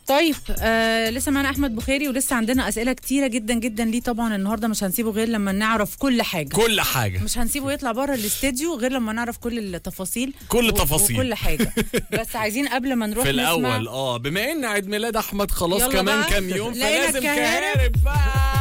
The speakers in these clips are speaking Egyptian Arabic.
طيب آه لسه معانا احمد بخاري ولسه عندنا اسئله كتيره جدا جدا ليه طبعا النهارده مش هنسيبه غير لما نعرف كل حاجه كل حاجه مش هنسيبه يطلع بره الاستديو غير لما نعرف كل التفاصيل كل و- التفاصيل. وكل حاجه بس عايزين قبل ما نروح في نسمع الاول اه بما ان عيد ميلاد احمد خلاص يلا كمان بقى. كام يوم لقينا فلازم الكهارب. كهارب بقى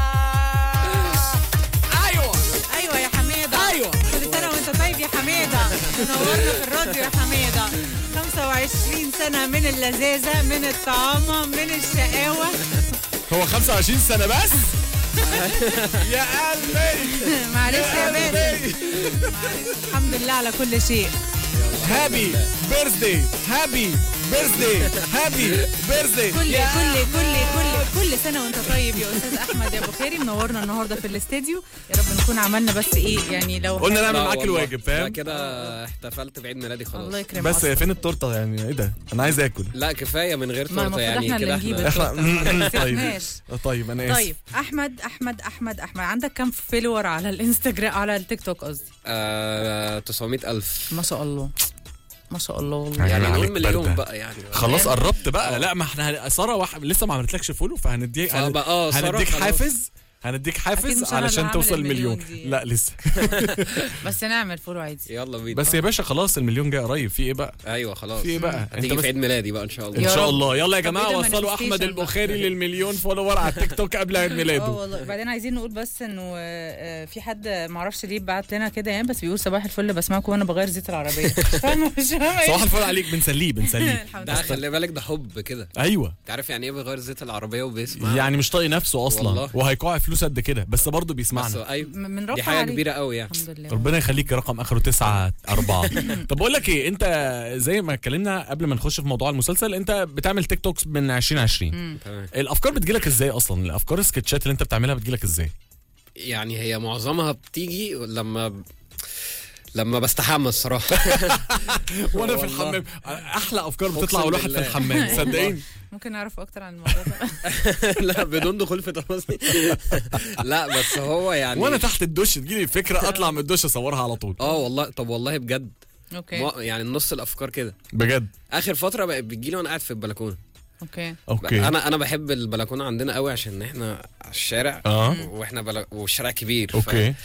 ايوه ايوه يا حميده أيوة. كل سنه وانت طيب يا حميده منورنا في الراديو يا حميده 25 سنه من اللذاذه من الطعامه من الشقاوه هو 25 سنه بس يا قلبي معلش يا باسم معلش الحمد لله على كل شيء هابي بيرثدي هابي بيرثدي هابي بيرثدي كل كل كل كل كل سنه وانت طيب يا استاذ احمد يا بخاري منورنا النهارده في الاستديو يا رب نكون عملنا بس ايه يعني لو قلنا نعمل لا معاك والله. الواجب لا فاهم كده احتفلت بعيد ميلادي خلاص الله يكرمك بس فين التورته يعني ايه ده انا عايز اكل لا كفايه من غير ما تورته المفروض يعني احنا اللي كده نجيب احنا التورته ما طيب نسيبناش. طيب انا اسف طيب احمد احمد احمد احمد عندك كام فيلور على الانستجرام على التيك توك قصدي آه 900000 ما شاء الله ما شاء الله والله يعني عليك نقول مليون باردة. بقى يعني خلاص قربت بقى لا ما احنا ساره واحد لسه ما عملتلكش فولو فهنديك فبقى اه سارة هنديك خلاص. حافز هنديك أكيد حافز مش أنا اللي علشان هعمل توصل المليون المليون دي. لا لسه بس نعمل فولو عادي يلا بينا بس يا باشا خلاص المليون جاي قريب في ايه بقى ايوه خلاص في ايه بقى انت هتيجي بس في عيد ميلادي بقى ان شاء ان الله يا شاء رب. الله يلا يا طب جماعه إيه ده وصلوا احمد manifestation بقى؟ البخاري للمليون فولور على التيك توك قبل عيد اه ميلاده والله وبعدين عايزين نقول بس انه آه، في حد معرفش ليه بعت لنا كده يعني بس بيقول صباح الفل بسمعكم وانا بغير زيت العربيه فاهمه مش فاهمه ايه صباح الفل عليك بنسليه بنسليه الحمد ده لله خلي بالك ده حب كده ايوه انت عارف يعني ايه بيغير زيت العربيه وبيسمع يعني مش طايق نفسه اصلا والله. وهيقع فلوس قد كده بس برضه بس بيسمعنا ايوه م- من رفع دي حاجه عليك. كبيره قوي يعني الحمد لله ربنا يخليك رقم اخره تسعة أربعة طب بقول لك ايه انت زي ما اتكلمنا قبل ما نخش في موضوع المسلسل انت بتعمل تيك توكس من 2020 تمام الافكار بتجيلك ازاي اصلا الافكار السكتشات اللي انت بتعملها بتجيلك ازاي يعني هي معظمها بتيجي لما لما بستحمى الصراحه وانا في والله. الحمام احلى افكار أقسم بتطلع والواحد في بالله. الحمام صدقيني ممكن نعرف اكتر عن الموضوع ده لا بدون دخول في تفاصيل لا بس هو يعني وانا تحت الدش تجيلي فكره اطلع من الدش اصورها على طول اه والله طب والله بجد اوكي مو- يعني نص الافكار كده بجد اخر فتره بقت بتجيلي وانا قاعد في البلكونه اوكي اوكي انا انا بحب البلكونه عندنا قوي عشان احنا على الشارع اه واحنا بل... والشارع كبير ف... اوكي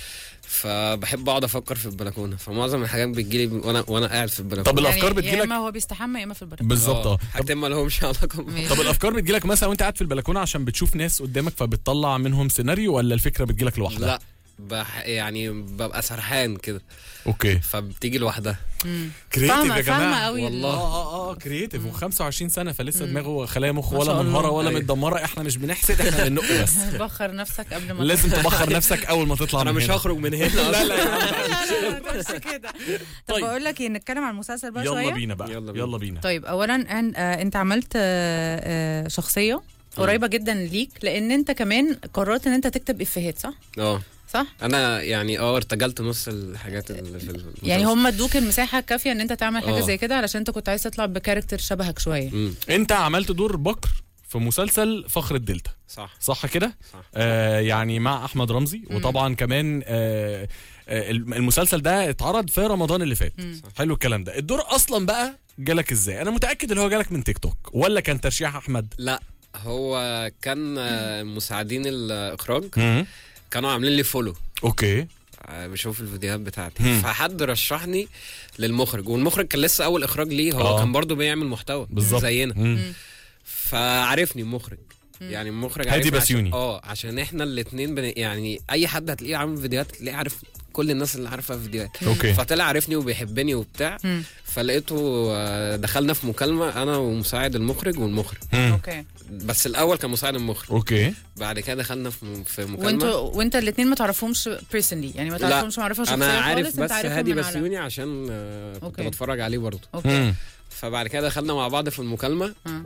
فبحب اقعد افكر في البلكونه فمعظم الحاجات بتجيلي وانا وانا قاعد في البلكونه طب الافكار يعني يا بتجيلك اما هو بيستحمى يا اما في البلكونه بالظبط اه طب- حاجتين ما لهمش علاقه ماشي. طب الافكار بتجيلك مثلا وانت قاعد في البلكونه عشان بتشوف ناس قدامك فبتطلع منهم سيناريو ولا الفكره بتجيلك لوحدها لا بح... يعني ببقى سرحان كده اوكي فبتيجي لوحدها كرييتيف فاهمه يا فاهمه جماعه قوي والله. اه اه اه كرييتيف و25 سنه فلسه دماغه خلايا مخ ما ولا شاء الله. منهاره ولا أيوة. متدمره احنا مش بنحسد احنا بننق بس بخر نفسك قبل ما لازم تبخر نفسك اول ما تطلع انا من مش هنا. هخرج من هنا لا لا يا عم. لا لا ما تقولش كده طب طيب. بقول لك ايه نتكلم عن المسلسل بقى يلا شويه بينا بقى يلا بينا. يلا بينا طيب اولا أن آه انت عملت آه آه شخصيه قريبه جدا ليك لان انت كمان قررت ان انت تكتب افيهات صح اه صح انا يعني اه ارتجلت نص الحاجات اللي في المسلسل. يعني هم ادوك المساحه الكافيه ان انت تعمل حاجه آه. زي كده علشان انت كنت عايز تطلع بكاركتر شبهك شويه مم. انت عملت دور بكر في مسلسل فخر الدلتا صح صح كده صح آه يعني مع احمد رمزي وطبعا كمان آه آه المسلسل ده اتعرض في رمضان اللي فات مم. حلو الكلام ده الدور اصلا بقى جالك ازاي انا متاكد ان هو جالك من تيك توك ولا كان ترشيح احمد لا هو كان آه، مساعدين الاخراج مم. كانوا عاملين لي فولو اوكي آه، بشوف الفيديوهات بتاعتي مم. فحد رشحني للمخرج والمخرج كان لسه اول اخراج ليه هو آه. كان برضو بيعمل محتوى بالظبط زينا مم. فعرفني المخرج يعني المخرج هادي عرفني بسيوني. عشان اه عشان احنا الاثنين بن... يعني اي حد هتلاقيه عامل فيديوهات تلاقيه عارف كل الناس اللي عارفه فيديوهات اوكي فطلع عارفني وبيحبني وبتاع مم. فلقيته آه، دخلنا في مكالمه انا ومساعد المخرج والمخرج مم. اوكي بس الاول كان مساعد المخرج اوكي بعد كده دخلنا في في مكالمه وانتوا وانت الاثنين ما تعرفوش بيرسونلي يعني ما لا، تعرفوش معرفه شخصيه انا عارف خالص، بس انت عارفهم هادي من على- بسيوني عشان آه، كنت أوكي. بتفرج عليه برضه اوكي مم. فبعد كده دخلنا مع بعض في المكالمه آه.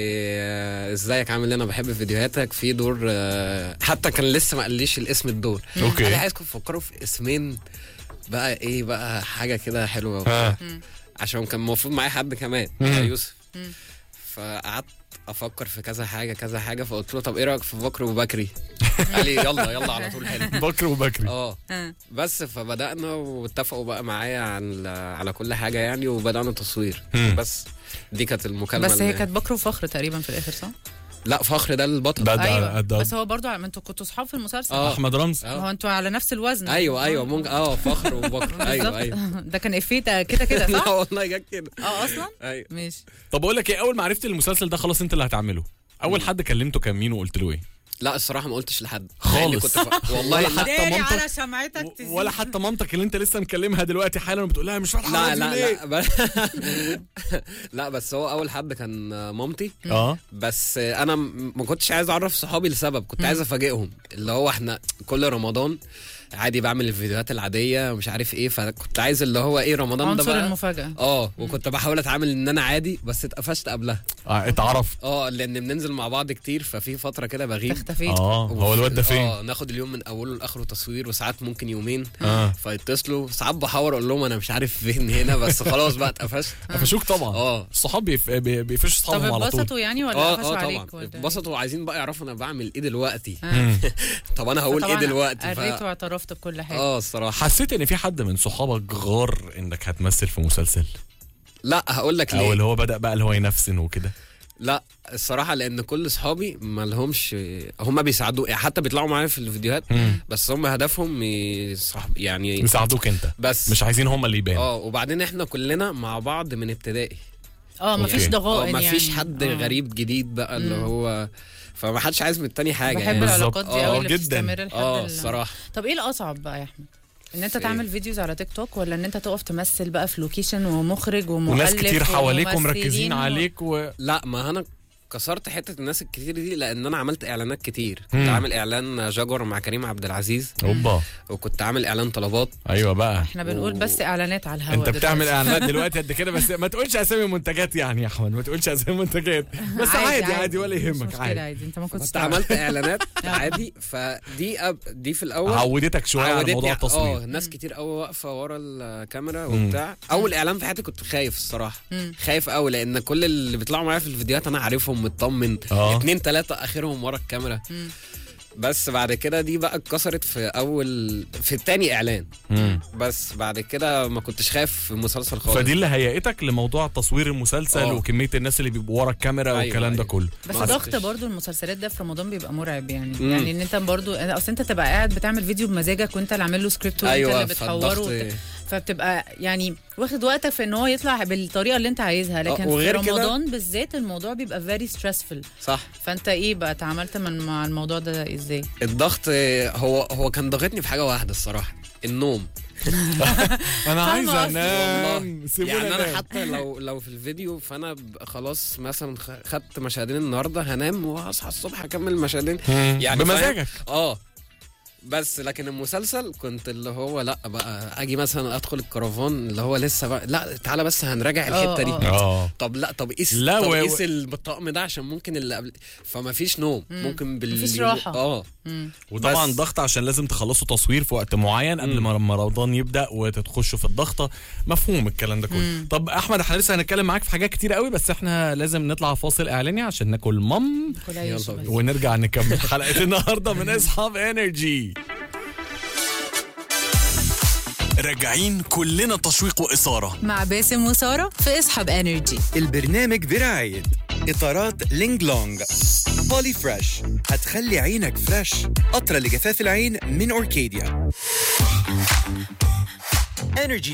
وازيك عامل ايه انا بحب فيديوهاتك في دور آه، حتى كان لسه ما قاليش الاسم الدور أوكي. انا عايزكم تفكروا في اسمين بقى ايه بقى حاجه كده حلوه ها. عشان كان المفروض معايا حد كمان مم. يوسف مم. فقعدت افكر في كذا حاجه كذا حاجه فقلت له طب ايه رايك في بكر وبكري قال لي يلا يلا على طول حلو بكر وبكري اه آه. بس فبدانا واتفقوا بقى معايا عن على كل حاجه يعني وبدانا تصوير مم. بس دي كانت المكالمه بس هي اللي- كانت بكر وفخر تقريبا في الاخر صح؟ لا فخر ده البطل ده ده ايوه ده بس هو برضو ما انتوا كنتوا صحاب في المسلسل آه. احمد رمزي آه. هو انتوا على نفس الوزن ايوه ايوه ممكن اه فخر وبكر ايوه بالظبط. ايوه ده كان افيه ده كده كده لا صح؟ والله جت كده اه اصلا ايوه ماشي طب اقول لك ايه اول ما عرفت المسلسل ده خلاص انت اللي هتعمله اول حد كلمته كان مين وقلت له ايه لا الصراحه ما قلتش لحد خالص. مع إني كنت ف... والله ولا لا حتى داري مامتك- على شمعتك و- تزيد ولا حتى مامتك اللي انت لسه مكلمها دلوقتي حالا وبتقول لها مش فاتحه لا راديو لا ليه؟ لا ب... لا بس هو اول حد كان مامتي اه بس انا م- ما كنتش عايز اعرف صحابي لسبب كنت عايز افاجئهم اللي هو احنا كل رمضان عادي بعمل الفيديوهات العاديه ومش عارف ايه فكنت عايز اللي هو ايه رمضان ده عنصر بقى المفاجاه اه وكنت بحاول اتعامل ان انا عادي بس اتقفشت قبلها اه اتعرفت اه لان بننزل مع بعض كتير ففي فتره كده بغيب اختفيت اه هو الواد ده فين؟ اه ناخد اليوم من اوله لاخره تصوير وساعات ممكن يومين اه فيتصلوا ساعات بحاور اقول لهم انا مش عارف فين هنا بس خلاص بقى اتقفشت قفشوك طبعا اه. الصحاب بيف... بي- بيقفشوا طب صحابهم على طول اتبسطوا يعني ولا اه قفشوا اه عليك طبعا ولا اتبسطوا وعايزين بقى يعرفوا انا بعمل ايه دلوقتي آه. طب انا هقول ايه فطبعاً دلوقتي ف... قريت واعترفت بكل حاجه اه الصراحه حسيت ان في حد من صحابك غار انك هتمثل في مسلسل لا هقول لك او ليه اللي هو بدا بقى اللي هو ينفسن وكده لا الصراحه لان كل اصحابي ما لهمش هم بيساعدوا يعني حتى بيطلعوا معايا في الفيديوهات مم. بس هم هدفهم يصاحب يعني يساعدوك انت بس مش عايزين هم اللي يبانوا اه وبعدين احنا كلنا مع بعض من ابتدائي اه مفيش أوكي. ضغائن ما يعني فيش حد آه. غريب جديد بقى اللي مم. هو فما حدش عايز من التاني حاجه بحب يعني بالظبط. العلاقات دي آه، قوي اللي جداً. بتستمر لحد اه ال- الصراحه طب ايه الاصعب بقى يا احمد ان انت في تعمل فيديوز على تيك توك ولا ان انت تقف تمثل بقى في لوكيشن ومخرج ومؤلف وناس كتير حواليك ومركزين وممثلين و- عليك و... لا ما انا كسرت حته الناس الكتير دي لان انا عملت اعلانات كتير كنت مم. عامل اعلان جاguار مع كريم عبد العزيز اوبا وكنت عامل اعلان طلبات ايوه بقى احنا بنقول بس اعلانات على الهواء انت بتعمل دلوقتي. اعلانات دلوقتي قد كده بس ما تقولش اسامي منتجات يعني يا احمد ما تقولش اسامي منتجات بس عادي عادي, ولا مش يهمك مشكلة عادي عادي انت ما كنتش كنت تعرف. عملت اعلانات عادي فدي أب دي في الاول عودتك شويه على عودتني- موضوع اه التصوير ناس كتير قوي واقفه ورا الكاميرا مم. وبتاع اول اعلان في حياتي كنت خايف الصراحه مم. خايف قوي لان كل اللي بيطلعوا معايا في الفيديوهات انا عارفهم مطمن اه. اتنين تلاته اخرهم ورا الكاميرا مم. بس بعد كده دي بقى اتكسرت في اول في التاني اعلان مم. بس بعد كده ما كنتش خايف في المسلسل خالص فدي اللي هيئتك لموضوع تصوير المسلسل اه. وكميه الناس اللي بيبقوا ورا الكاميرا أيوة، والكلام ده أيوة. كله بس ما ضغط عرفتش. برضو المسلسلات ده في رمضان بيبقى مرعب يعني مم. يعني ان انت برضو اصل انت تبقى قاعد بتعمل فيديو بمزاجك وانت اللي عامل له سكريبت وانت ايوه اللي بتحوره فالضغط وبت- فبتبقى يعني واخد وقتك في ان هو يطلع بالطريقه اللي انت عايزها لكن في وغير كده- رمضان بالذات الموضوع بيبقى فيري ستريسفul صح فانت ايه بقى اتعاملت من مع الموضوع ده ازاي الضغط آه، هو هو كان ضاغطني في حاجه واحده الصراحه النوم انا عايز قصدي. انام سيبوني يعني انا أنام. حتى لو لو في الفيديو فانا ب- خلاص مثلا خ- خدت مشهدين النهارده هنام وهصحى الصبح اكمل المشهدين مم. يعني بمزاجك فاهم؟ اه بس لكن المسلسل كنت اللي هو لا بقى اجي مثلا ادخل الكرفان اللي هو لسه بقى لا تعالى بس هنراجع الحته دي آه، اه طب لا طب قيس لا، طب و- قيس الطقم ده عشان ممكن اللي قبل فما فيش نوم مم. ممكن بال مفيش راحة. اه مم. وطبعا بس- ضغط عشان لازم تخلصوا تصوير في وقت معين قبل مم. ما لما رمضان يبدا وتخشوا في الضغطه مفهوم الكلام ده كله مم. طب احمد احنا لسه هنتكلم معاك في حاجات كتير قوي بس احنا لازم نطلع فاصل اعلاني عشان ناكل مم كل عيش يلا بس. بينا. ونرجع نكمل حلقه النهارده من اصحاب انرجي راجعين كلنا تشويق واثاره مع باسم وساره في اصحاب انرجي البرنامج برعاية إطارات لينج لونج بولي فريش هتخلي عينك فريش قطرة لجفاف العين من أوركيديا انرجي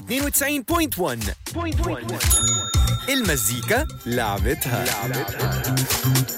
92.1 المزيكا لعبتها, لعبتها.